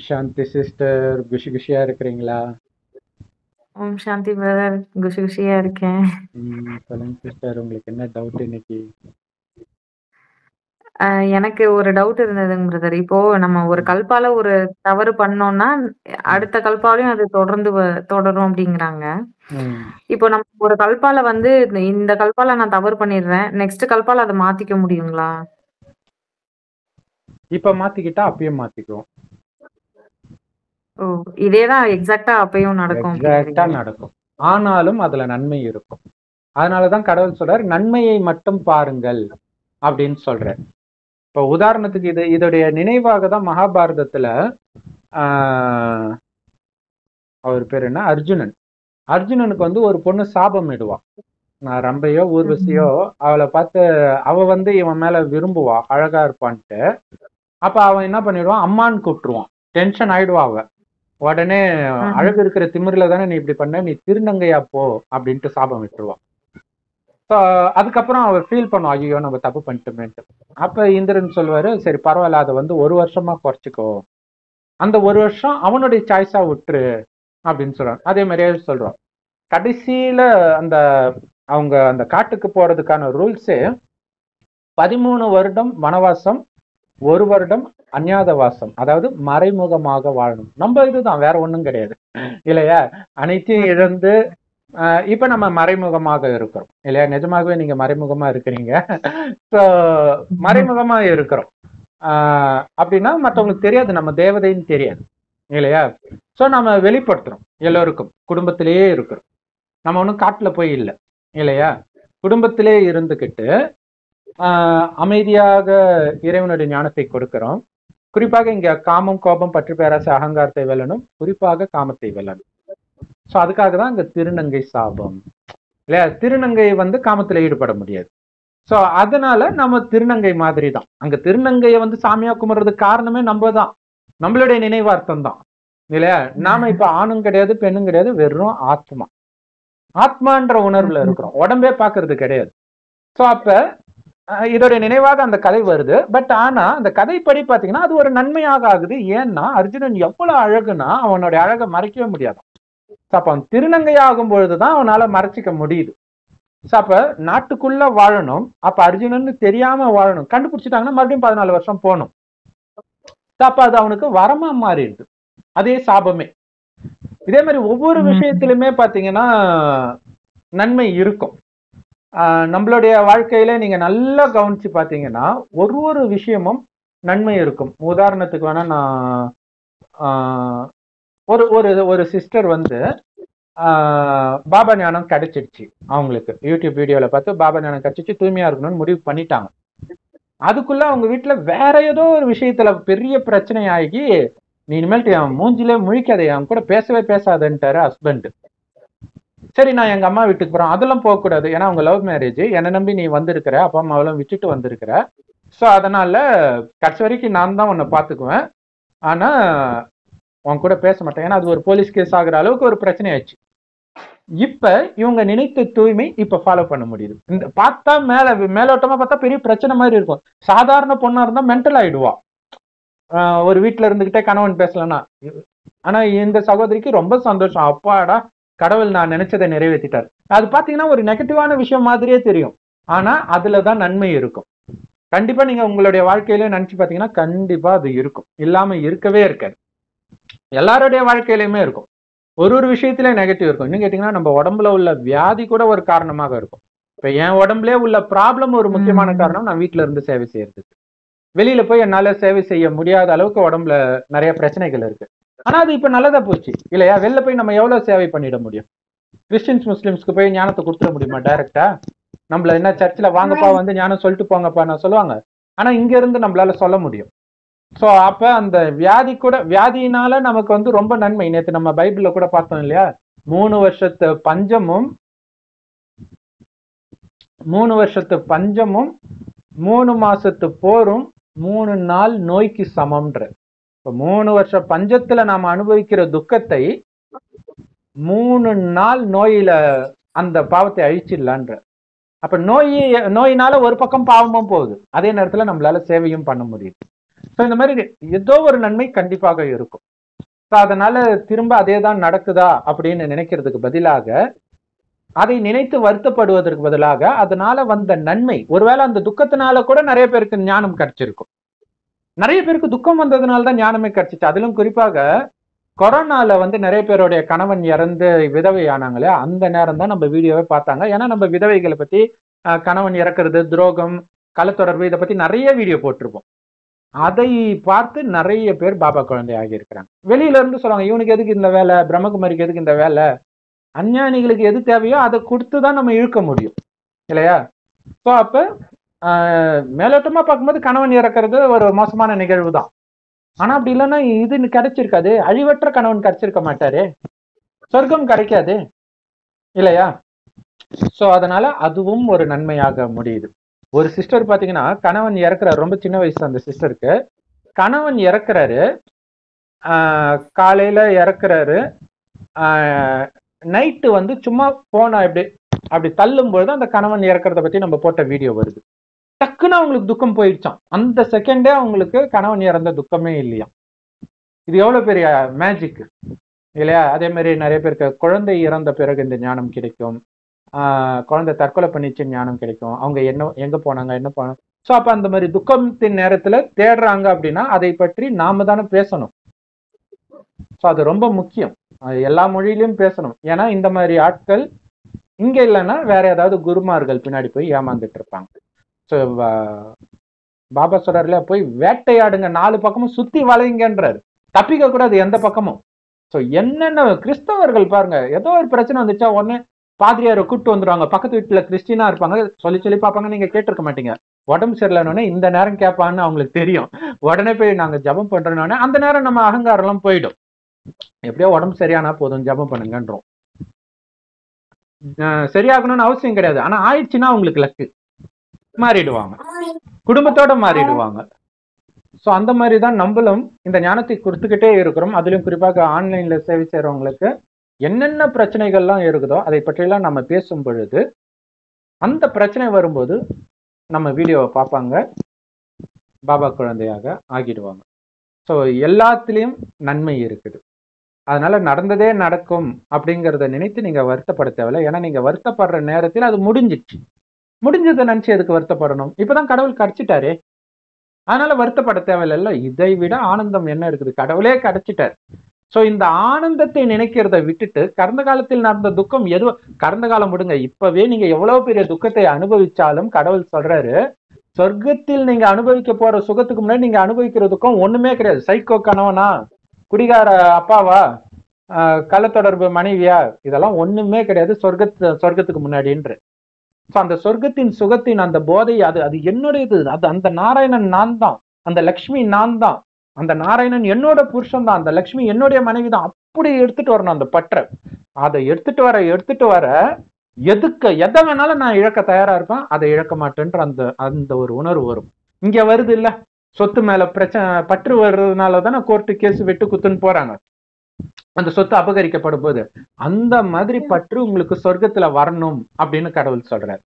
சாந்தி sister குஷி குஷியா இருக்கிறீங்களா ஓம் சாந்தி brother குஷி குஷியா இருக்கேன் ம், சொல்லுங்க சிஸ்டர் உங்களுக்கு என்ன டவுட் இன்னைக்கு அஹ் எனக்கு ஒரு டவுட் இருந்ததுங்க பிரதர் இப்போ நம்ம ஒரு கல்பால ஒரு தவறு பண்ணோம்னா அடுத்த கல்பாலையும் அது தொடர்ந்து வ- தொடரும் அப்படிங்கிறாங்க ம், இப்போ நம்ம ஒரு கல்பால வந்து இந்த- இந்த கல்பால நான் தவறு பண்ணிடுறேன் நெக்ஸ்ட் கல்பால அதை மாத்திக்க முடியுங்களா இப்ப மாத்திக்கிட்டா அப்பயும் மாத்திக்குவோம் ஓ இதேதான் எக்ஸாக்டா அப்பயும் நடக்கும் எக்ஸாக்டா அப்படிங்கிறீங்க. நடக்கும் ஆனாலும் அதுல நன்மை இருக்கும் அதனாலதான் கடவுள் சொல்றார் நன்மையை மட்டும் பாருங்கள் அப்படின்னு சொல்றார் இப்ப உதாரணத்துக்கு இது இதோடைய நினைவாக தான் மகாபாரதத்துல ஆஹ், அவர் பேர் என்ன அர்ஜுனன் அர்ஜுனனுக்கு வந்து ஒரு பொண்ணு சாபம் இடுவான் நான் ரம்பையோ ஊர்வசியோ அவளை பார்த்து அவ வந்து இவன் மேல விரும்புவா அழகா இருப்பான்ட்டு அப்ப அவன் என்ன பண்ணிடுவான் அம்மான்னு கூப்பிட்டுருவான் டென்ஷன் ஆயிடுவா அவ உடனே ம்ஹும். அழகு இருக்கிற திமிர்ல தானே நீ இப்படி பண்ண நீ திருநங்கையா போ அப்படின்ட்டு சாபம் விட்டுருவான் So, அதுக்கப்புறம் அவர் ஃபீல் பண்ணுவான் ஐயோ நம்ம தப்பு பண்ணிட்டோமேன்ட்டு அப்ப இந்திரன் சொல்லுவாரு சரி பரவாயில்ல அதை வந்து ஒரு வருஷமா குறைச்சிக்கோ அந்த ஒரு வருஷம் அவனுடைய சாய்ஸா விட்டுரு அப்படின்னு சொல்றான் அதே மாதிரியே சொல்றான் கடைசியில அந்த அவங்க அந்த காட்டுக்கு போறதுக்கான ரூல்ஸே பதிமூணு வருடம் வனவாசம் ஒரு வருடம் அந்நாதவாசம் அதாவது மறைமுகமாக வாழணும் நம்ம இதுதான் வேற ஒண்ணும் கிடையாது இல்லையா அனைத்தையும் இழந்து ஆஹ் இப்ப நம்ம மறைமுகமாக இருக்கிறோம் இல்லையா நிஜமாகவே நீங்க மறைமுகமா இருக்கிறீங்க ஸோ மறைமுகமா இருக்கிறோம் ஆஹ் அப்படின்னா மற்றவங்களுக்கு தெரியாது நம்ம தேவதைன்னு தெரியாது இல்லையா ஸோ நம்ம வெளிப்படுத்துறோம் எல்லோருக்கும் குடும்பத்திலேயே இருக்கிறோம் நம்ம ஒன்றும் காட்டுல போய் இல்லை இல்லையா குடும்பத்திலே இருந்துக்கிட்டு ஆஹ் அமைதியாக இறைவனுடைய ஞானத்தை கொடுக்கிறோம் குறிப்பாக இங்க காமம் கோபம் பற்று பேராசை அகங்காரத்தை வெல்லணும் குறிப்பாக காமத்தை வெல்லணும் ஸோ அதுக்காக தான் இங்க திருநங்கை சாபம் இல்லையா திருநங்கை வந்து காமத்துல ஈடுபட முடியாது ஸோ அதனால நம்ம திருநங்கை மாதிரி தான் அங்க திருநங்கையை வந்து சாமியா கும்பிடுறதுக்கு காரணமே நம்ம தான் நம்மளுடைய நினைவார்த்தம் தான் இல்லையா நாம இப்ப ஆணும் கிடையாது பெண்ணும் கிடையாது வெறும் ஆத்மா ஆத்மான்ற உணர்வுல இருக்கிறோம் உடம்பே பார்க்கிறது கிடையாது ஸோ அப்ப அஹ், இதோட நினைவாக அந்த கதை வருது பட் ஆனா அந்த கதைப்படி பாத்தீங்கன்னா அது ஒரு நன்மையாக ஆகுது ஏன்னா அர்ஜுனன் எவ்வளவு அழகுனா அவனுடைய அழகை மறைக்கவே முடியாது So, அப்ப அவன் திருநங்கை ஆகும் பொழுதுதான் அவனால மறைச்சிக்க முடியுது So, அப்ப நாட்டுக்குள்ள வாழணும் அப்ப அர்ஜுனன் தெரியாம வாழணும் கண்டுபிடிச்சிட்டாங்கன்னா மறுபடியும் பதினாலு வருஷம் போகணும் So, அப்ப அது அவனுக்கு வரமா மாறிடுது அதே சாபமே இதே மாதிரி ஒவ்வொரு ம். விஷயத்திலுமே பாத்தீங்கன்னா நன்மை இருக்கும் ஆஹ் நம்மளுடைய வாழ்க்கையில நீங்க நல்லா கவனிச்சு பாத்தீங்கன்னா ஒரு ஒரு விஷயமும் நன்மை இருக்கும் உதாரணத்துக்கு வேணா நான் ஆஹ் ஒரு ஒரு ஒரு சிஸ்டர் வந்து ஆஹ் பாபா ஞானம் கிடைச்சிடுச்சு அவங்களுக்கு யூடியூப் வீடியோல பார்த்து பாபா ஞானம் கிடைச்சிச்சு தூய்மையா இருக்கணும்னு முடிவு பண்ணிட்டாங்க அதுக்குள்ள அவங்க வீட்டுல வேற ஏதோ ஒரு விஷயத்துல பெரிய பிரச்சனை ஆகி நீ இனிமேல் என் மூஞ்சிலே முழிக்காத என் கூட பேசவே பேசாதன்ட்டாரு ஹஸ்பண்ட் சரி நான் எங்க அம்மா வீட்டுக்கு போறேன் அதெல்லாம் போகக்கூடாது ஏன்னா அவங்க லவ் மேரேஜ் என்னை நம்பி நீ வந்திருக்கிற அப்பா அம்மாவெல்லாம் விட்டுட்டு வந்திருக்கிற ஸோ அதனால கடைசி வரைக்கும் நான் தான் உன்னை பார்த்துக்குவேன் ஆனா உன் கூட பேச மாட்டேன் ஏன்னா அது ஒரு போலீஸ் கேஸ் ஆகுற அளவுக்கு ஒரு பிரச்சனை ஆயிடுச்சு இப்ப இவங்க நினைத்த தூய்மை இப்ப ஃபாலோ பண்ண முடியுது இந்த பார்த்தா மேல மேலோட்டமா பார்த்தா பெரிய பிரச்சனை மாதிரி இருக்கும் சாதாரண பொண்ணா இருந்தா மென்டல் ஆயிடுவா ஆஹ் ஒரு வீட்டுல இருந்துகிட்டே கணவன் பேசலன்னா ஆனா இந்த சகோதரிக்கு ரொம்ப சந்தோஷம் அப்பாடா கடவுள் நான் நினைச்சதை நிறைவேற்றிட்டார் அது பாத்தீங்கன்னா ஒரு நெகட்டிவான விஷயம் மாதிரியே தெரியும் ஆனா அதுலதான் நன்மை இருக்கும் கண்டிப்பா நீங்க உங்களுடைய வாழ்க்கையில நினைச்சு பாத்தீங்கன்னா கண்டிப்பா அது இருக்கும் இல்லாம இருக்கவே இருக்காது எல்லாருடைய வாழ்க்கையிலுமே இருக்கும் ஒரு ஒரு விஷயத்துல நெகட்டிவ் இருக்கும் இன்னும் கேட்டீங்கன்னா நம்ம உடம்புல உள்ள வியாதி கூட ஒரு காரணமாக இருக்கும் இப்ப என் உடம்புலயே உள்ள ப்ராப்ளம் ஒரு முக்கியமான ம். காரணம் நான் வீட்ல இருந்து சேவை செய்யறதுக்கு வெளியில போய் என்னால சேவை செய்ய முடியாத அளவுக்கு உடம்புல நிறைய பிரச்சனைகள் இருக்கு ஆனா அது இப்ப நல்லதா போச்சு இல்லையா வெளில போய் நம்ம எவ்வளவு சேவை பண்ணிட முடியும் கிறிஸ்டின்ஸ் முஸ்லிம்ஸ்க்கு போய் ஞானத்தை கொடுத்துட முடியுமா டைரக்டா நம்மள என்ன சர்ச்சில் வாங்கப்பா வந்து ஞானம் சொல்லிட்டு போங்கப்பா நான் சொல்லுவாங்க ஆனா இங்க இருந்து நம்மளால சொல்ல முடியும் சோ அப்ப அந்த வியாதி கூட வியாதியினால நமக்கு வந்து ரொம்ப நன்மை நேத்து நம்ம பைபிள்ல கூட பார்த்தோம் இல்லையா மூணு வருஷத்து பஞ்சமும் மூணு வருஷத்து பஞ்சமும் மூணு மாசத்து போரும் மூணு நாள் நோய்க்கு சமம்ன்ற இப்ப மூணு வருஷ பஞ்சத்துல நாம அனுபவிக்கிற துக்கத்தை மூணு நாள் நோயில அந்த பாவத்தை அழிச்சிடலான்ற அப்ப நோய் நோயினால ஒரு பக்கம் பாவமும் போகுது அதே நேரத்துல நம்மளால சேவையும் பண்ண முடியுது ஸோ இந்த மாதிரி ஏதோ ஒரு நன்மை கண்டிப்பாக இருக்கும் So, அதனால திரும்ப அதே தான் நடக்குதா அப்படின்னு நினைக்கிறதுக்கு பதிலாக அதை நினைத்து வருத்தப்படுவதற்கு பதிலாக அதனால வந்த நன்மை ஒருவேளை அந்த துக்கத்தினால கூட நிறைய பேருக்கு ஞானம் கிடைச்சிருக்கும் நிறைய பேருக்கு துக்கம் வந்ததுனால தான் ஞானமே கிடைச்சிச்சு அதிலும் குறிப்பாக கொரோனால வந்து நிறைய பேருடைய கணவன் இறந்து விதவை ஆனாங்களே அந்த நேரம் தான் நம்ம வீடியோவை பார்த்தாங்க ஏன்னா நம்ம விதவைகளை பத்தி அஹ், கணவன் இறக்குறது துரோகம் கலத்தொடர்பு இதை பத்தி நிறைய வீடியோ போட்டிருப்போம் அதை பார்த்து நிறைய பேர் பாபா குழந்தை ஆகியிருக்கிறாங்க வெளியில இருந்து சொல்லுவாங்க இவனுக்கு எதுக்கு இந்த வேலை பிரம்மகுமாரிக்கு எதுக்கு இந்த வேலை அஞ்ஞானிகளுக்கு எது தேவையோ அதை கொடுத்து தான் நம்ம இழுக்க முடியும் இல்லையா ஸோ அப்ப ஆஹ், மேலோட்டமா பார்க்கும்போது கணவன் இறக்குறது ஒரு மோசமான நிகழ்வு தான் ஆனா அப்படி இல்லைன்னா இது கிடைச்சிருக்காது அழிவற்ற கணவன் கிடைச்சிருக்க மாட்டாரு சொர்க்கம் கிடைக்காது இல்லையா சோ அதனால அதுவும் ஒரு நன்மையாக முடியுது ஒரு சிஸ்டர் பாத்தீங்கன்னா கணவன் இறக்குறாரு ரொம்ப சின்ன வயசு அந்த சிஸ்டருக்கு கணவன் இறக்குறாரு ஆஹ் காலையில இறக்குறாரு நைட்டு வந்து சும்மா போனா இப்படி அப்படி தள்ளும் பொழுது அந்த கணவன் இறக்குறத பத்தி நம்ம போட்ட வீடியோ வருது டக்குன்னு அவங்களுக்கு துக்கம் போயிடுச்சாம் அந்த செகண்டே அவங்களுக்கு கணவன் இறந்த துக்கமே இல்லையா இது எவ்வளவு பெரிய மேஜிக் இல்லையா அதே மாதிரி நிறைய பேருக்கு குழந்தை இறந்த பிறகு இந்த ஞானம் கிடைக்கும் ஆஹ் குழந்தை தற்கொலை பண்ணிச்சு ஞானம் கிடைக்கும் அவங்க என்ன எங்க போனாங்க என்ன போனாங்க ஸோ அப்ப அந்த மாதிரி துக்கத்தின் நேரத்துல தேடுறாங்க அப்படின்னா அதை பற்றி நாம தானே பேசணும் ஸோ அது ரொம்ப முக்கியம் அது எல்லா மொழியிலும் பேசணும் ஏன்னா இந்த மாதிரி ஆட்கள் இங்க இல்லைன்னா வேற ஏதாவது குருமார்கள் பின்னாடி போய் ஏமாந்துட்டு இருப்பாங்க ஸோ பாபா சொல்றாருல போய் வேட்டையாடுங்க நாலு பக்கமும் சுத்தி வளைங்கன்றாரு தப்பிக்க கூடாது எந்த பக்கமும் ஸோ என்னென்ன கிறிஸ்தவர்கள் பாருங்க ஏதோ ஒரு பிரச்சனை வந்துச்சா உடனே பாதிரியாரை கூப்பிட்டு வந்துருவாங்க பக்கத்து வீட்டுல கிறிஸ்டினா இருப்பாங்க சொல்லி சொல்லி பார்ப்பாங்க நீங்க கேட்டிருக்க மாட்டீங்க உடம்பு சரியில்லைன்னு இந்த நேரம் கேட்பான்னு அவங்களுக்கு தெரியும் உடனே போய் நாங்க ஜபம் பண்றோம்னு அந்த நேரம் நம்ம அகங்காரம் எல்லாம் போயிடும் எப்படியோ உடம்பு சரியானா போதும் ஜபம் பண்ணுங்கன்றோம் அஹ் சரியாகணும்னு அவசியம் கிடையாது ஆனா ஆயிடுச்சுன்னா அவங்களுக்கு லக்கு மாறிடுவாங்க குடும்பத்தோட மாறிடுவாங்க ஸோ அந்த மாதிரி தான் நம்மளும் இந்த ஞானத்தை கொடுத்துக்கிட்டே இருக்கிறோம் அதுலயும் குறிப்பாக ஆன்லைன்ல சேவை செய்றவங்களுக்கு என்னென்ன பிரச்சனைகள்லாம் இருக்குதோ அதை பற்றியெல்லாம் நம்ம பேசும் பொழுது அந்த பிரச்சனை வரும்போது நம்ம வீடியோவை பார்ப்பாங்க பாபா குழந்தையாக ஆகிடுவாங்க ஸோ எல்லாத்துலேயும் நன்மை இருக்குது அதனால நடந்ததே நடக்கும் அப்படிங்கிறத நினைத்து நீங்க வருத்தப்பட தேவையில்லை ஏன்னா நீங்க வருத்தப்படுற நேரத்தில் அது முடிஞ்சிச்சு முடிஞ்சதை நினைச்சு எதுக்கு வருத்தப்படணும் இப்பதான் கடவுள் கிடைச்சிட்டாரே அதனால வருத்தப்பட தேவையில்ல இதை விட ஆனந்தம் என்ன இருக்குது கடவுளே கிடைச்சிட்டார் சோ இந்த ஆனந்தத்தை நினைக்கிறத விட்டுட்டு கடந்த காலத்தில் நடந்த துக்கம் எது கடந்த காலம் விடுங்க இப்பவே நீங்க எவ்வளவு பெரிய துக்கத்தை அனுபவிச்சாலும் கடவுள் சொல்றாரு சொர்க்கத்தில் நீங்க அனுபவிக்க போற சுகத்துக்கு முன்னாடி நீங்க அனுபவிக்கிற துக்கம் ஒண்ணுமே கிடையாது சைக்கோ கணவனா குடிகார அப்பாவா ஆஹ் கள்ளத்தொடர்பு மனைவியா இதெல்லாம் ஒண்ணுமே கிடையாது சொர்க்கத்து சொர்க்கத்துக்கு முன்னாடின்ற ஸோ அந்த சொர்க்கத்தின் சுகத்தின் அந்த போதை அது அது என்னுடையது அது அந்த நாராயணன் நான் தான் அந்த லக்ஷ்மி நான் தான் அந்த நாராயணன் என்னோட புருஷன் தான் அந்த லக்ஷ்மி என்னுடைய மனைவி தான் அப்படி எடுத்துட்டு வரணும் அந்த பற்றை அதை எடுத்துட்டு வர எடுத்துட்டு வர எதுக்கு எதை வேணாலும் நான் இழக்க தயாரா இருப்பேன் அதை இழக்க மாட்டேன்ற அந்த அந்த ஒரு உணர்வு வரும் இங்க வருது இல்ல சொத்து மேல பிரச்சனை பற்று வர்றதுனால தானே கோர்ட்டு கேஸ் வெட்டு குத்துன்னு போறாங்க அந்த சொத்து அபகரிக்கப்படும் போது அந்த மாதிரி பற்று உங்களுக்கு சொர்க்கத்துல வரணும் அப்படின்னு கடவுள் சொல்றாரு